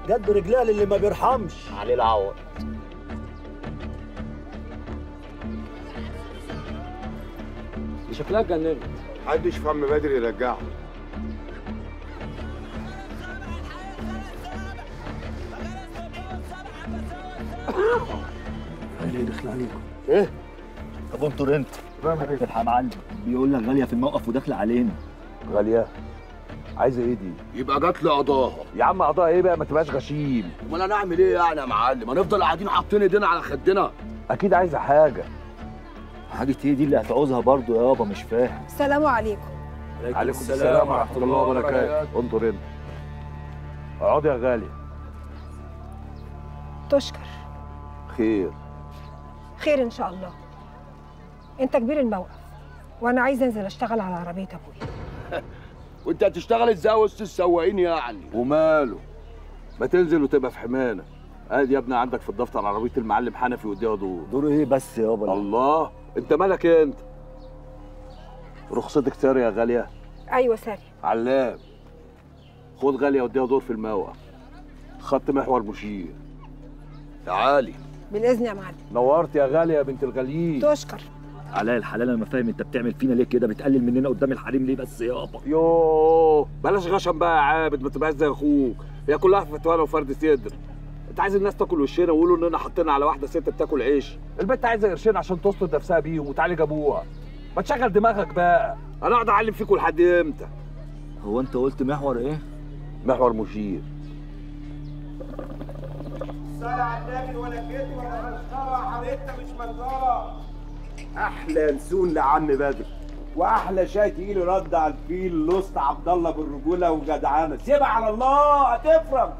جد رجلال اللي ما بيرحمش عليه العوض دي شكلها اتجننت محدش فم بدري يرجعه اللي دخل عليكم ايه طب انطر انت الحق يا معلم بيقول لك غاليه في الموقف وداخله علينا غالية عايزة ايه دي؟ يبقى جات لي قضاها يا عم قضاء ايه بقى ما تبقاش غشيم امال انا اعمل ايه يعني يا معلم هنفضل قاعدين حاطين ايدينا على خدنا اكيد عايزة حاجة حاجه ايه دي اللي هتعوزها برضو يابا مش فاهم السلام عليكم عليكم السلام ورحمة الله وبركاته انظر انت اقعدي يا غالية تشكر خير خير ان شاء الله انت كبير الموقف وانا عايزه انزل اشتغل على عربيه ابويا وانت هتشتغل ازاي وسط السواقين يعني وماله ما تنزل وتبقى في حمانة ادي يا ابني عندك في الدفتر عربية المعلم حنفي وديها دور دور ايه بس يابا الله انت مالك انت رخصتك ساري يا غالية ايوه ساري علام خد غالية وديها دور في الموقف خط محور مشير تعالي بالاذن يا معلم نورت يا غالية يا بنت الغاليين تشكر علاء الحلال انا ما فاهم انت بتعمل فينا ليه كده بتقلل مننا قدام الحريم ليه بس يابا يوه بلاش غشم بقى يا عابد ما تبقاش زي اخوك هي كلها فتوانه وفرد صدر انت عايز الناس تاكل وشنا ويقولوا اننا حطينا على واحده ست بتاكل عيش البنت عايزه قرشين عشان تسطر نفسها بيهم وتعالج ابوها ما تشغل دماغك بقى انا اقعد اعلم فيكم لحد امتى هو انت قلت محور ايه محور مشير صلاة على النبي ولا كده ولا مسخرة حبيبتنا مش منظرة أحلى نسون لعم بدر وأحلى شاي تقيل رد على الفيل لوسط عبد الله بالرجولة وجدعانة سيبها على الله هتفرج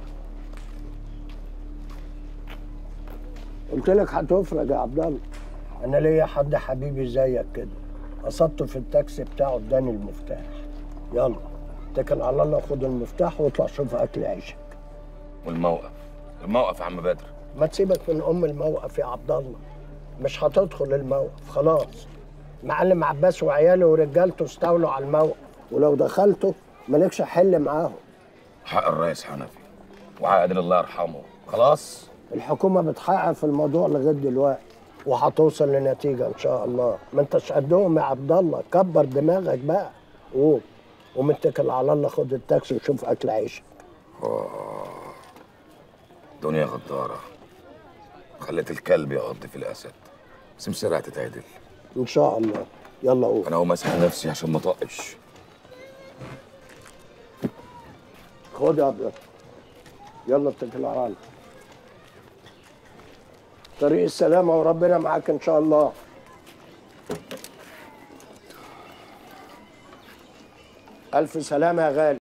قلت لك هتفرج يا عبد الله انا ليا حد حبيبي زيك كده قصدته في التاكسي بتاعه اداني المفتاح يلا اتكل على الله خد المفتاح واطلع شوف اكل عيشك والموقف الموقف يا عم بدر ما تسيبك من ام الموقف يا عبد الله مش هتدخل الموقف خلاص معلم عباس وعياله ورجالته استولوا على الموقف ولو دخلته مالكش حل معاهم حق الرئيس حنفي وعادل الله يرحمه خلاص الحكومة بتحقق في الموضوع لغاية دلوقتي وهتوصل لنتيجة إن شاء الله ما أنتش قدهم يا عبد الله كبر دماغك بقى قوم ومتكل على الله خد التاكسي وشوف أكل عيشك دنيا غدارة خلت الكلب يقضي في الأسد سمسرة هتتعدل إن شاء الله يلا قوم أنا هقوم أسحب نفسي عشان ما طقش خد يا عبد الله يلا اتكل على الله طريق السلامة وربنا معاك إن شاء الله ألف سلامة يا غالي